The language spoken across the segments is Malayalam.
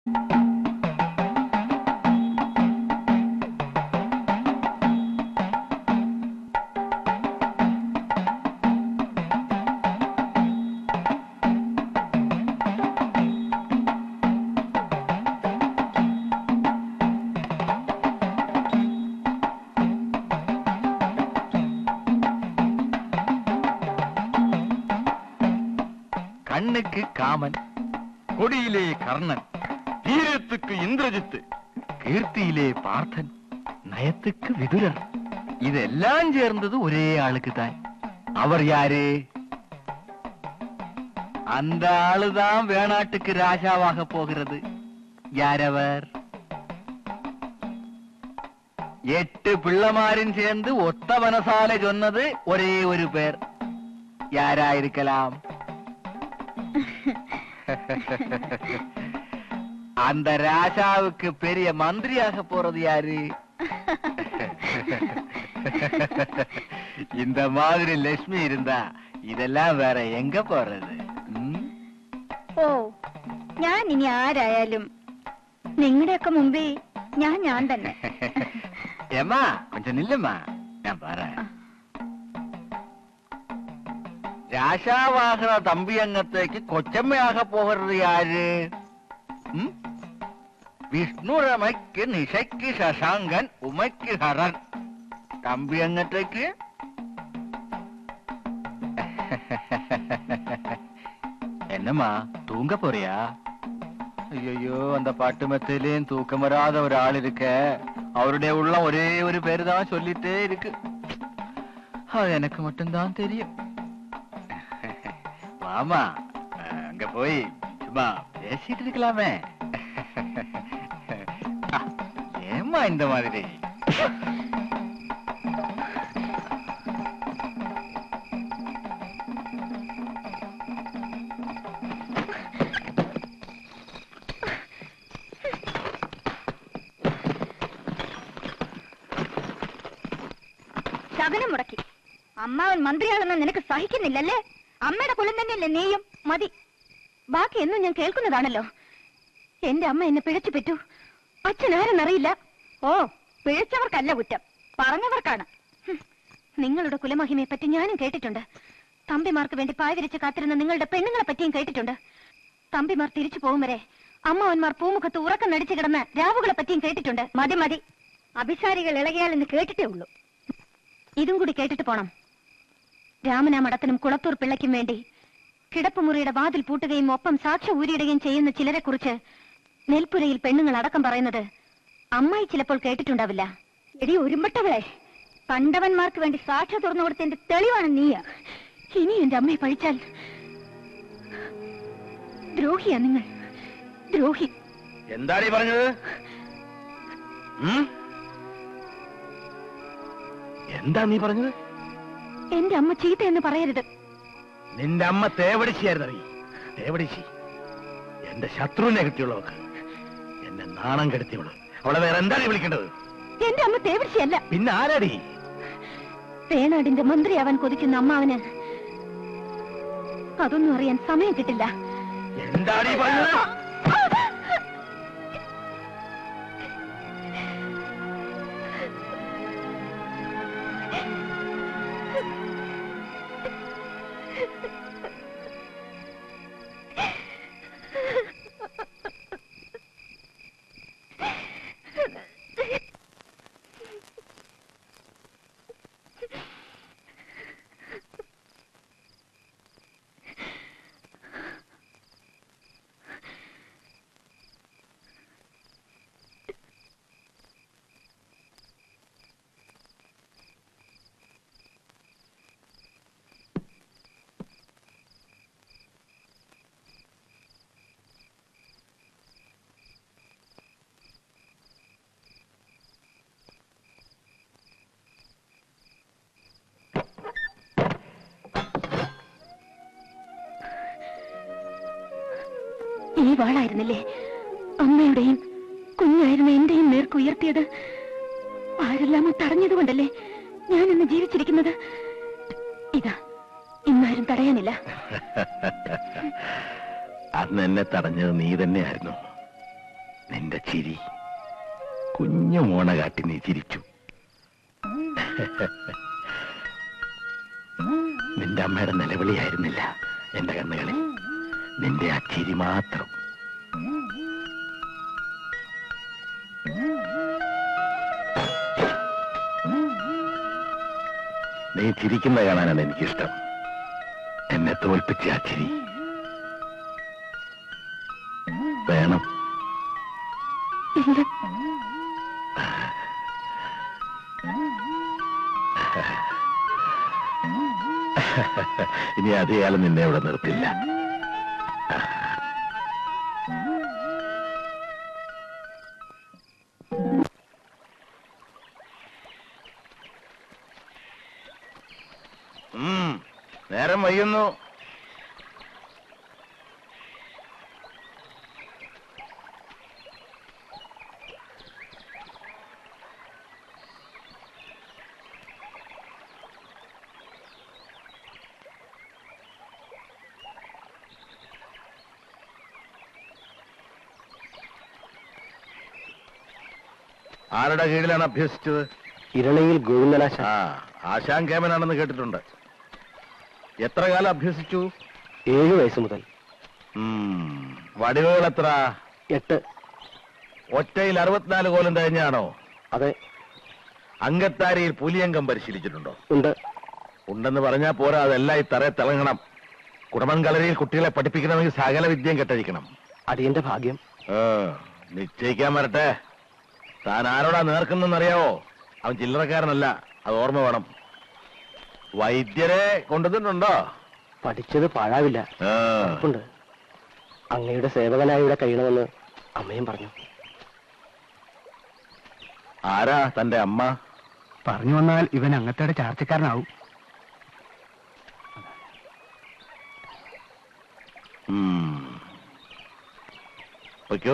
கண்ணுக்கு காமன் கொடியிலே கர்ணன் வீரத்துக்கு இந்திரஜித்து கீர்த்தியிலே பார்த்தன் நயத்துக்கு விதுரர் இதெல்லாம் சேர்ந்தது ஒரே ஆளுக்கு தான் அவர் யாரு அந்த ஆளுதான் வேணாட்டுக்கு ராஜாவாக போகிறது யாரவர் எட்டு பிள்ளைമാരും சேர்ந்து ஒத்த மனசால சொன்னது ஒரே ஒரு பேர் யாராயிருக்கலாம் அந்த ராஜாவுக்கு பெரிய மந்திரியாக போறது யாரு இந்த மாதிரி லட்சுமி இருந்தா இதெல்லாம் வேற எங்க போறது ம்? ഓ ഞാൻ ഇനി ആരായാലും നിങ്ങളുടെയൊക്കെ മുമ്പേ ഞാൻ ഞാൻ തന്നെ ஏம்மா கொஞ்சம் நில்லுமா நான் வரேன் രാശാവാഹന തമ്പിയങ്ങത്തേക്ക് കൊച്ചമ്മയാക പോകരുത് ആര് ഉം? വിഷ്ണുരമയ്ക്ക് നിശയ്ക്ക് ശശാങ്കൻ ഉമയ്ക്ക് ഹരൻ തമ്പിയങ്ങത്തേക്ക് என்னம்மா தூங்க போறியா ஐயோ அந்த பாட்டு மெத்தையிலேயும் தூக்கம் வராத ஒரு ஆள் இருக்க அவருடைய உள்ளம் ஒரே ஒரு பேரு தான் சொல்லிட்டே இருக்கு அது எனக்கு மட்டும்தான் தெரியும் வாமா அஹ், அங்க போய் சும்மா பேசிட்டு இருக்கலாமே அஹ், ஏம்மா இந்த மாதிரி ശകനം മുടക്കി അമ്മാവൻ മന്ത്രിയാണെന്ന് നിനക്ക് സഹിക്കുന്നില്ലല്ലേ അമ്മയുടെ കുലം തന്നെയല്ലേ നീയും മതി ബാക്കി എന്നും ഞാൻ കേൾക്കുന്നതാണല്ലോ എന്റെ അമ്മ എന്നെ പിഴച്ചു പറ്റൂ അച്ഛൻ ആരെന്നറിയില്ല ഓ പിഴച്ചവർക്കല്ല കുറ്റം പറഞ്ഞവർക്കാണ് ഹും, നിങ്ങളുടെ കുലമഹിമയെ പറ്റി ഞാനും കേട്ടിട്ടുണ്ട് തമ്പിമാർക്ക് വേണ്ടി പായവിരിച്ച് കാത്തിരുന്ന നിങ്ങളുടെ പെണ്ണുങ്ങളെ പറ്റിയും കേട്ടിട്ടുണ്ട് തമ്പിമാർ തിരിച്ചു പോകും വരെ അമ്മാവന്മാർ പൂമുഖത്ത് ഉറക്കം നടിച്ചു കിടന്ന രാവുകളെ പറ്റിയും കേട്ടിട്ടുണ്ട് മതി മതി അഭിസാരികൾ ഇളകിയാൽ എന്ന് കേട്ടിട്ടേ ഉള്ളൂ ഇതും കൂടി കേട്ടിട്ട് പോണം രാമനാ മഠത്തിനും കുളത്തൂർ പിള്ളയ്ക്കും വേണ്ടി കിടപ്പുമുറിയുടെ വാതിൽ പൂട്ടുകയും ഒപ്പം സാക്ഷ്യം ഊരിയിടുകയും ചെയ്യുന്ന ചിലരെ കുറിച്ച് നെൽപ്പുരയിൽ പെണ്ണുങ്ങൾ അടക്കം പറയുന്നത് അമ്മായി ചിലപ്പോൾ കേട്ടിട്ടുണ്ടാവില്ല എടി ഒരുമ്പട്ടവളെ പണ്ടവന്മാർക്ക് വേണ്ടി സാക്ഷി തുറന്നു കൊടുത്തതിന്റെ തെളിവാണ് നീ ഇനി എന്റെ അമ്മയെ പഴിച്ചാൽ ദ്രോഹിയാ നിങ്ങൾ ദ്രോഹി എന്താണ് ഈ പറഞ്ഞത് ഉം? എന്താ നീ പറഞ്ഞത് എന്റെ അമ്മ ചീത്ത എന്ന് പറയരുത് നിന്റെ അമ്മ തേവടിച്ചിയായിരുന്നു അറിയ തേവടിച്ചി എന്റെ ശത്രുവിനെ കിട്ടിയുള്ളവക്ക് എന്നെ നാണം കെടുത്തിയവള് അവളെ വേറെ എന്താണ് വിളിക്കേണ്ടത് എന്റെ അമ്മ തേവിടിച്ചല്ല പിന്നെ ആരാടി വേണാടിന്റെ മന്ത്രിയാവാൻ കൊതിക്കുന്ന അമ്മാവന് അതൊന്നും അറിയാൻ സമയം കിട്ടില്ല എന്താടി പറഞ്ഞത് ഈ വാളായിരുന്നില്ലേ അമ്മയുടെയും കുഞ്ഞായിരുന്ന എന്റെയും നേർക്ക് ഉയർത്തിയത് ആരെല്ലാമോ തടഞ്ഞതുകൊണ്ടല്ലേ ഞാൻ ഇന്ന് ജീവിച്ചിരിക്കുന്നത് ഇതാ ഇന്നാരും തടയാനില്ല അന്ന് എന്നെ തടഞ്ഞത് നീ തന്നെയായിരുന്നു നിന്റെ ചിരി കുഞ്ഞു മോണ കാട്ടി നീ ചിരിച്ചു നിന്റെ അമ്മയുടെ നിലവിളിയായിരുന്നില്ല എന്റെ കണ്ണുകളിൽ നിന്റെ ആ ചിരി മാത്രം നീ ചിരിക്കുന്ന കാണാനാണ് എനിക്കിഷ്ടം എന്നെ തോൽപ്പിച്ച ആ ചിരി വേണം ഇനി അധികാലം നിന്നെ ഇവിടെ നിർത്തില്ല ഉം, നേരം വൈകുന്നു ആരുടെ കീഴിലാണ് അഭ്യസിച്ചത് ഇരളയിൽ ഗോവിന്ദനാശ ആ ആശാൻ കേമനാണെന്ന് കേട്ടിട്ടുണ്ട് എത്ര കാലം അഭ്യസിച്ചു ഏഴു വയസ്സ് മുതൽ ഉം, വടിവുകൾ എത്ര എട്ട് ഒറ്റയിൽ അറുപത്തിനാല് കോലം കഴിഞ്ഞാണോ അതെ അങ്കത്താരിയിൽ പുലിയങ്കം പരിശീലിച്ചിട്ടുണ്ടോ ഉണ്ട് ഉണ്ടെന്ന് പറഞ്ഞാൽ പോരാ അതെല്ലാം ഈ തറയെ തിളങ്ങണം കുടമൻ കളരിയിൽ കുട്ടികളെ പഠിപ്പിക്കണമെങ്കിൽ സകല വിദ്യയും കെട്ടഴിക്കണം അടിയന്റെ ഭാഗ്യം ഏ, നിശ്ചയിക്കാൻ വരട്ടെ താൻ ആരോടാ നേർക്കുന്നറിയാവോ അവൻ ചില്ലറക്കാരനല്ല അത് ഓർമ്മ വേണം വൈദ്യരെ കൊണ്ടുവന്നിട്ടുണ്ടോ പഠിച്ചത് പാഴാവില്ല ഏ, ഉണ്ട് അങ്ങയുടെ സേവകനായി ഇവിടെ കഴിയണമെന്ന് അമ്മയും പറഞ്ഞു ആരാ തന്റെ അമ്മ പറഞ്ഞു വന്നാൽ ഇവൻ അങ്ങത്തെ ചാർച്ചക്കാരനാവും ഉം. പൊയ്ക്കോ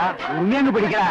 ഉണ്ണിയങ്ങ് പിടിക്കടാ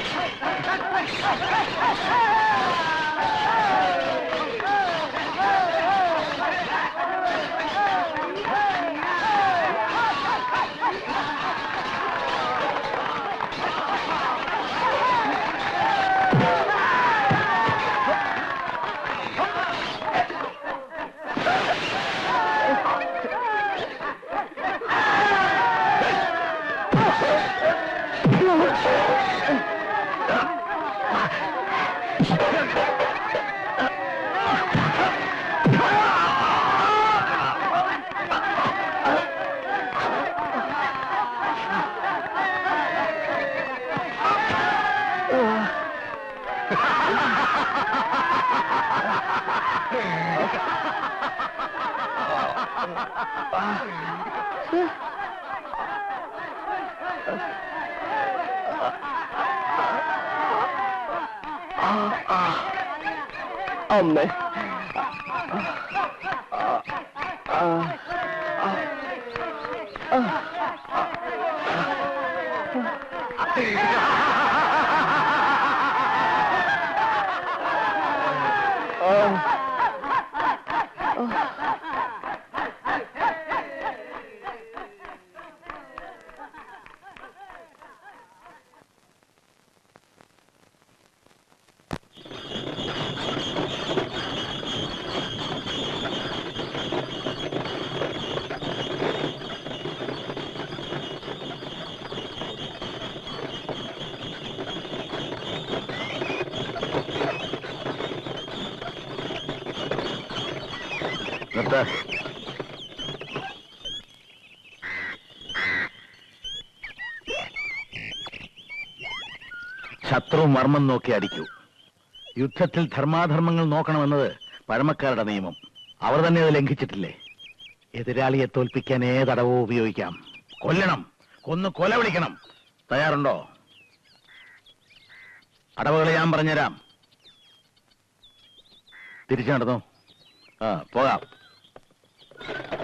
അമ്മേ നിർത്ത ശത്രു മർമ്മം നോക്കി അടിക്കൂ യുദ്ധത്തിൽ ധർമാധർമ്മങ്ങൾ നോക്കണമെന്നത് പഴമക്കാരുടെ നിയമം അവർ തന്നെ അത് ലംഘിച്ചിട്ടില്ലേ എതിരാളിയെ തോൽപ്പിക്കാൻ ഏതടവോ ഉപയോഗിക്കാം കൊല്ലണം കൊന്ന് കൊല വിളിക്കണം തയ്യാറുണ്ടോ അടവുകൾ ഞാൻ പറഞ്ഞുതരാം തിരിച്ചു നടന്നു ആ പോകാം